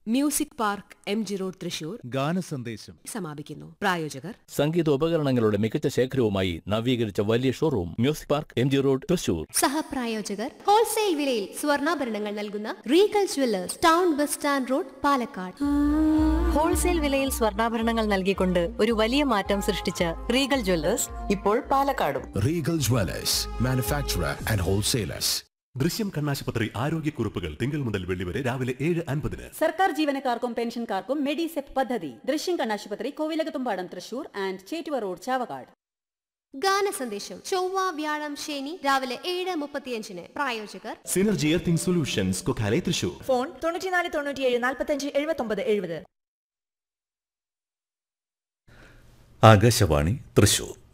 Music park M G road Thrissur ഗാനസന്ദേശം സമാപിക്കുന്നു പ്രായോജകർ സംഗീതോപകരണങ്ങളുടെ മികച്ച ശേഖരവുമായി നവീകരിച്ച വലിയ showroom music park M G road Thrissur സഹപ്രായോജകർ ഹോൾസെയിൽ വിലയിൽ സ്വർണ്ണാഭരണങ്ങൾ നൽകുന്ന regal jewellers town bus stand road Palakkad wholesale വിലയിൽ സ്വർണ്ണാഭരണങ്ങൾ നൽകിക്കൊണ്ട് ഒരു വലിയ മാറ്റം സൃഷ്ടിച്ച റീഗൽ ജ്വല്ലേഴ്സ് ഇപ്പോൾ പാലക്കാടും Regal Dwellers, manufacturer and wholesalers. ദൃശ്യം കണ്ണാശുപത്രി ആരോഗ്യക്കുറിപ്പുകൾ തിങ്കൾ മുതൽ വെള്ളി വരെ രാവിലെ ഏഴ് അൻപതിന് സർക്കാർ ജീവനക്കാർക്കും പെൻഷൻകാർക്കും മെഡിസെപ് പദ്ധതി ദൃശ്യം കണ്ണാശുപത്രി കോവിലകത്തുംപാടം തൃശൂർ ആൻഡ് ചേറ്റുവ റോഡ് ചാവക്കാട് ഗാന സന്ദേശം ചൊവ്വ വ്യാഴം ശനി രാവിലെ ഏഴ് മുപ്പത്തിയഞ്ചിന് പ്രായോജകർ synergy earthing solutions Kokkale Thrissur phone തൊണ്ണൂറ്റിനാല് തൊണ്ണൂറ്റിയേഴ് നാൽപ്പത്തഞ്ച് എഴുപത്തൊമ്പത് എഴുപത് ആകാശവാണി തൃശൂർ